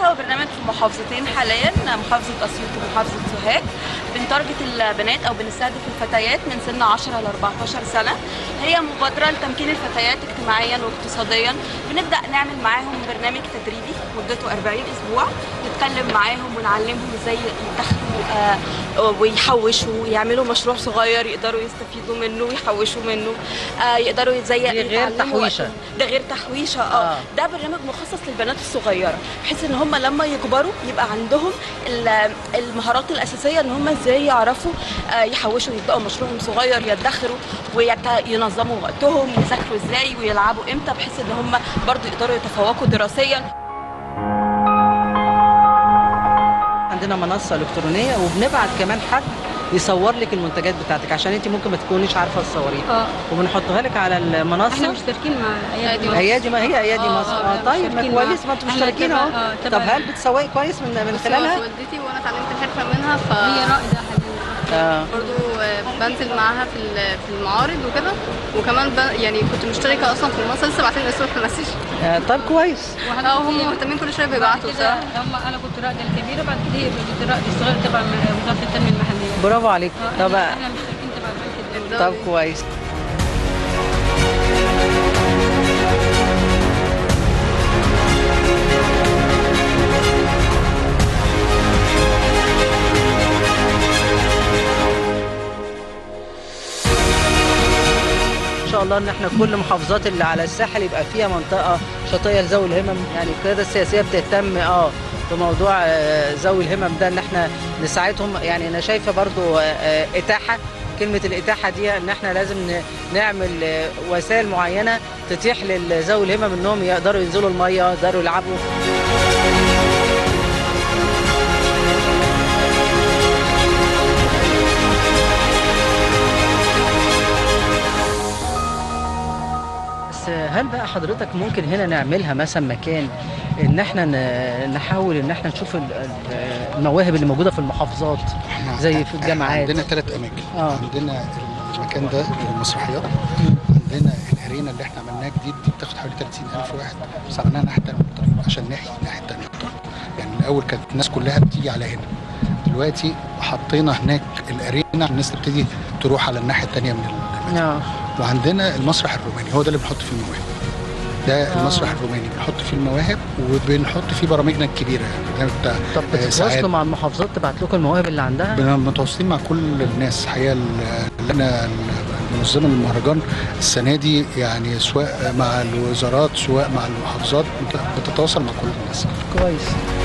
بنطلق برنامج في محافظتين حاليا محافظه اسيوط ومحافظه سوهاج بنتارجت البنات او بنستهدف الفتيات من سن 10 ل 14 سنه هي مبادره لتمكين الفتيات اجتماعيا واقتصاديا بنبدا نعمل معاهم برنامج تدريبي مدته 40 اسبوع نتكلم معاهم ونعلمهم ازاي يدخلوا آه، ويحوشوا يعملوا مشروع صغير يقدروا يستفيدوا منه ويحوشوا منه آه، يقدروا ازاي دي غير يتعلموا تحويشة. وقتهم. ده غير تحويشه اه, آه. آه. ده برنامج مخصص للبنات الصغيره بحيث ان هم لما يكبروا يبقى عندهم ال- المهارات الاساسيه ان هم ازاي يعرفوا آه، يحوشوا يبداوا مشروعهم صغير يدخروا وينظموا وقتهم يذاكروا ازاي ويلعبوا امتى بحيث ان هم برضو يقدروا يتفوقوا دراسيا عندنا منصه الكترونيه وبنبعت كمان حد يصور لك المنتجات بتاعتك عشان انت ممكن ما تكونيش عارفه تصوريها اه وبنحطها لك على احنا المنصه مشتركين مع ايادي مصر. ايادي ما هي ايادي آه، مصر آه، اه طيب ما مشتركين مع- كويس ما انتوا احنا مشتركين تبع- اهو آه، طب تبع- هل بتسوقي كويس من من بصي، خلالها؟ هو والدتي وانا اتعلمت الحرفه منها ف هي رائده حاليا اه برضو آه، بنزل معاها في ال- في المعارض وكده وكمان ب- يعني كنت مشتركه اصلا في المنصه لسه بعتين اسمه في المسج آه، طب كويس اه هم مهتمين كل شويه بيبعتوا كده بصراحه هم انا كنت رائده الكبيره بعد كده هي بقت الرائده الصغيره تبع وزاره التنميه المحليه برافو عليك آه، طب احنا احنا مشتركين تبع البنك الدولي طب كويس ان شاء الله ان احنا كل محافظات اللي على الساحل يبقى فيها منطقه شاطئيه لذوي الهمم يعني القياده السياسيه بتهتم اه بموضوع آه، ذوي الهمم ده ان احنا نساعدهم يعني انا شايفه برضو آه، آه، اتاحه كلمه الاتاحه دي ان احنا لازم ن- نعمل آه، وسائل معينه تتيح لذوي الهمم انهم يقدروا ينزلوا الميه يقدروا يلعبوا بس هل بقى حضرتك ممكن هنا نعملها مثلا مكان ان احنا ن- نحاول ان احنا نشوف ال- ال- المواهب اللي موجوده في المحافظات إحنا- زي في إحنا الجامعات. عندنا ثلاث اماكن آه. عندنا المكان ده المسرحيات عندنا الارينا اللي احنا عملناها جديد دي بتاخد حوالي 30000 واحد بس عملناها الناحيه الثانيه من الطريق عشان نحيي الناحيه الثانيه من الطريق يعني الاول كانت الناس كلها بتيجي على هنا دلوقتي حطينا هناك الارينا عشان الناس تبتدي تروح على الناحيه الثانيه من المدينه اه وعندنا المسرح الروماني هو ده اللي بنحط فيه المواهب ده آه. المسرح الروماني بنحط فيه المواهب وبنحط فيه برامجنا الكبيره يعني البرنامج بتاع طب آه، ساعات بتتواصلوا مع المحافظات تبعت لكم المواهب اللي عندها بن- متواصلين مع كل الناس الحقيقه اللجنه المنظمه للمهرجان السنه دي يعني سواء مع الوزارات سواء مع المحافظات بت- بتتواصل مع كل الناس كويس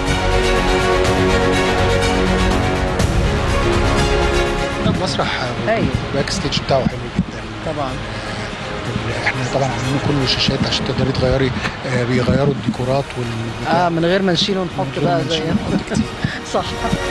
المسرح هايل. الباك ستيج بتاعه حلو جدا طبعا ال- احنا طبعا عاملين كله شاشات عشان تقدري تغيري آه، بيغيروا الديكورات والبتاع اه من غير ما نشيل ونحط من غير بقى ما نشيل زي ونحط كتير. صح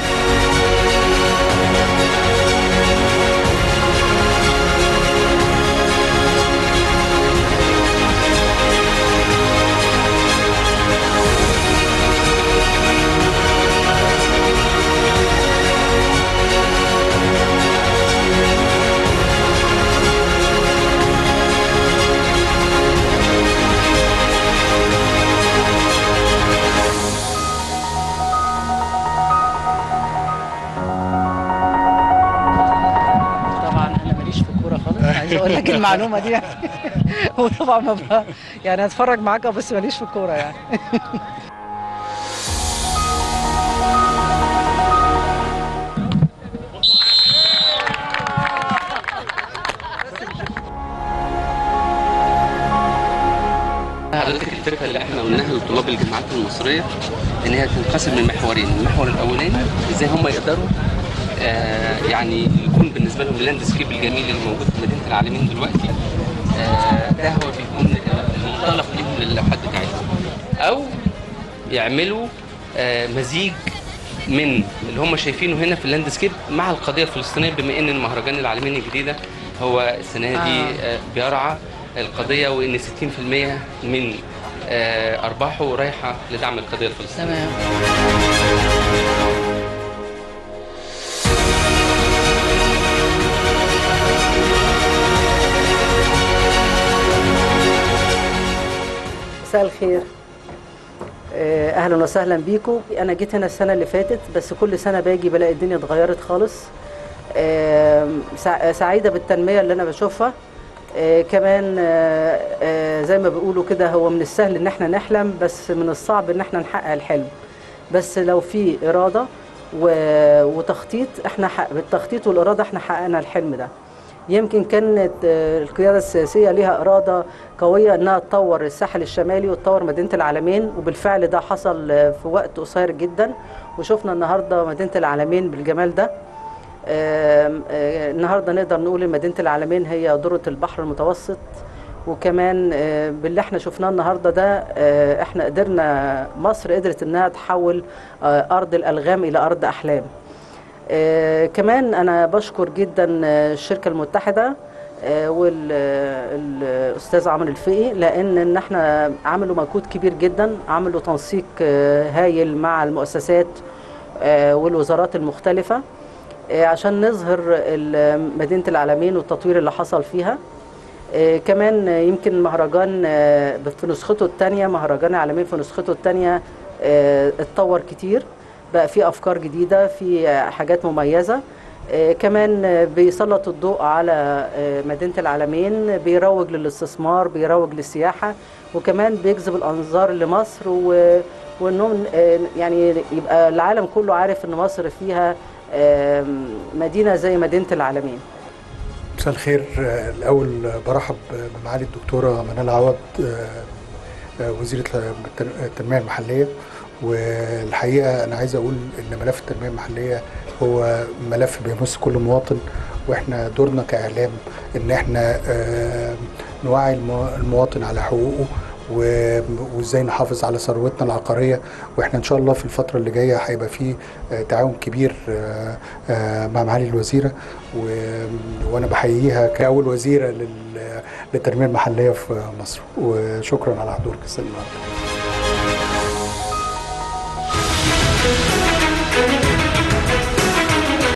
طبعا انا ماليش في الكوره خالص عايز اقول لك المعلومه دي يعني وطبعا ما بقى يعني هتفرج معاك بس ماليش في الكوره يعني حضرتك الفكره اللي احنا قلناها لطلاب الجامعات المصريه ان هي تنقسم لمحورين، المحور الاولاني ازاي هم يقدروا آه يعني يكون بالنسبه لهم اللاندسكيب الجميل اللي موجود في مدينه العالمين دلوقتي آه ده هو بيكون المنطلق ليهم للوحات بتاعتهم او يعملوا آه مزيج من اللي هم شايفينه هنا في اللاندسكيب مع القضيه الفلسطينيه بما ان المهرجان العالمين الجديده هو السنه دي آه بيرعى القضيه وان 60% من آه ارباحه رايحه لدعم القضيه الفلسطينيه تمام مساء الخير آه، اهلا وسهلا بيكم انا جيت هنا السنه اللي فاتت بس كل سنه باجي بلاقي الدنيا اتغيرت خالص آم، سع- سعيده بالتنميه اللي انا بشوفها آه، كمان آه، آه، زي ما بيقولوا كده هو من السهل ان احنا نحلم بس من الصعب ان احنا نحقق الحلم بس لو في اراده و- وتخطيط احنا حق- بالتخطيط والاراده احنا حققنا الحلم ده يمكن كانت آه، القياده السياسيه ليها اراده قويه انها تطور الساحل الشمالي وتطور مدينه العالمين وبالفعل ده حصل آه، في وقت قصير جدا وشفنا النهارده مدينه العالمين بالجمال ده آم، آه، النهارده نقدر نقول ان مدينه العالمين هي ذره البحر المتوسط وكمان آه، باللي احنا شفناه النهارده ده آه، احنا قدرنا مصر قدرت انها تحول آه، ارض الالغام الى ارض احلام آه، كمان انا بشكر جدا آه، الشركه المتحده والاستاذ عمرو الفقي لان ان احنا عملوا مجهود كبير جدا عملوا تنسيق آه، هايل مع المؤسسات آه، والوزارات المختلفه آه، عشان نظهر ال- مدينه العالمين والتطوير اللي حصل فيها آه، كمان آه، يمكن مهرجان آه، في نسخته الثانيه مهرجان العالمين في نسخته الثانيه اتطور كتير بقى في افكار جديده في آه، حاجات مميزه آه، كمان آه، بيسلط الضوء على آه، مدينه العالمين بيروج للاستثمار بيروج للسياحه وكمان بيجذب الانظار لمصر و وانهم آه، يعني يبقى العالم كله عارف ان مصر فيها آم، مدينه زي مدينه العالمين مساء الخير آه، الأول برحب بمعالي الدكتورة منال عوض آه، آه، وزيرة التن- التنمية المحلية والحقيقة أنا عايز أقول إن ملف التنمية المحلية هو ملف بيمس كل مواطن وإحنا دورنا كإعلام إن إحنا آه، نوعي المو- المواطن على حقوقه و- وازاي نحافظ على ثروتنا العقاريه واحنا ان شاء الله في الفتره اللي جايه هيبقى في آه، تعاون كبير آه، آه، مع معالي الوزيره و- وانا بحييها كاول وزيره لل- للتنميه المحليه في مصر وشكرا على حضورك السنه النهارده